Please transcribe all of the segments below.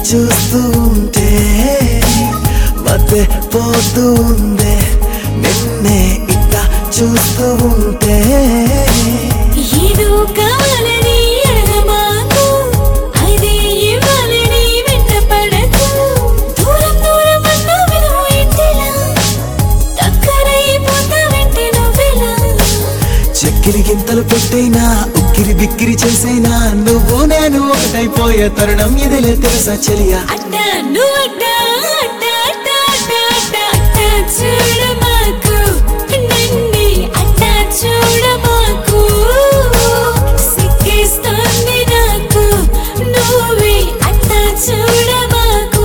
చూస్తూ ఉంటే మతే పోతూ ఉందే నిన్నే ఇట్ట చూస్తూ ఉంటే ఏదో కావాలని అడగమాకు అదే ఇవ్వాలని వెంటపడకు దూరం దూరం అన్నా విను ఇంటిలా దగ్గరైపోతా వెంటే నువ్వెలా చక్కిరి గింతలు పెట్టైనా ఉక్కిరి బిక్కిరి చేసైనా నువ్వు నేను ఒకటైపోయే తరుణం ఇదిలే తెలుసా చెలియా అట్టా నువ్వు అట్టా అట్టా అట్టా అట్టా అట్టా అట్టా చూడమాకు నన్ను అట్టా చూడమాకు సిక్కిస్తోంది నాకు నువ్వే అట్టా చూడమాకు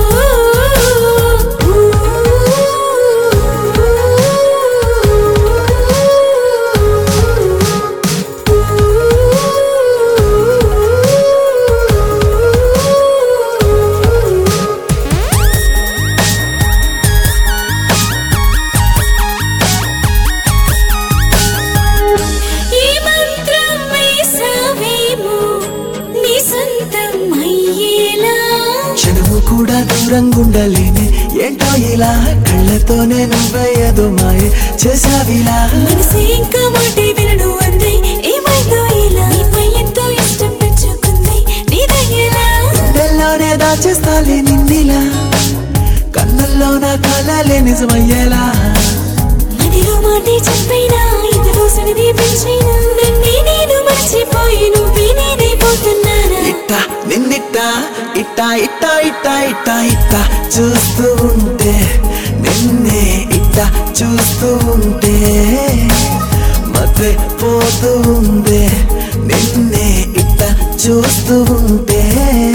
ఈ మంత్రం వేసావేమో నీ సొంతం అయ్యేలా క్షణము కూడా దూరంగా ఉండలేనే ఏంటో ఇలా కళ్ళతోనే నువ్వయ్యదు మాయ చేసావిలా మనసు ఇంకా మాటే వినడు అంది ఏమైందో ఇలా నీపై ఎంతో ఇష్టం పెంచుకుంది నీదయ్యేలా గుండెల్లోనే దాచేస్తాలే నిన్నిలా కన్నుల్లో నా కళలే నిజమయ్యేలా మదిలో మాటే చెప్పైనా ఇందులో సనిది పెంచైనా నన్నే నేను మర్చిపోయి నువ్వే నేనైపోతున్నానా ఇట్ట నిన్నిట్ట ఇట్ట ఇట్ట ఇట్ట ఇట్ట ఇట్ట చూస్తూ ఉంటే నిన్నే ఇట్ట చూస్తూ ఉంటే మతే పోతూ ఉందే నిన్నే ఇట్ట చూస్తూ ఉంటే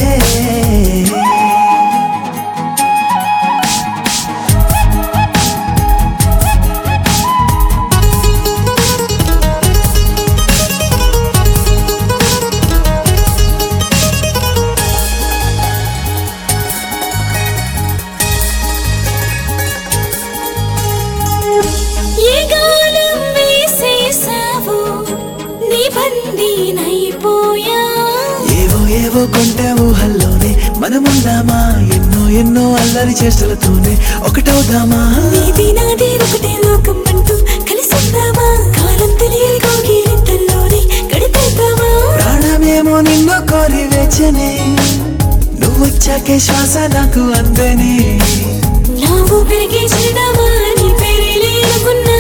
ఏ గాలం వేసేసావు నీ బందీనైపోయా ఏవో ఏవో కొంటే ఊహల్లోనే మనముందామా ఎన్నో ఎన్నో అల్లరి చేష్టలతోనే ఒకటవుదామా నీది నాది ఒకటే లోకం అంటూ కలిసిందామా కాలం తెలియని కౌగిలింతల్లోనే గడిపేద్దామా ప్రాణమేమో నిన్ను కోరి వేచనే నువ్వు వచ్చాకే శ్వాస నాకు అందని నా ఊపిరికి చిరునామా నీ పేరే లేనుకున్నా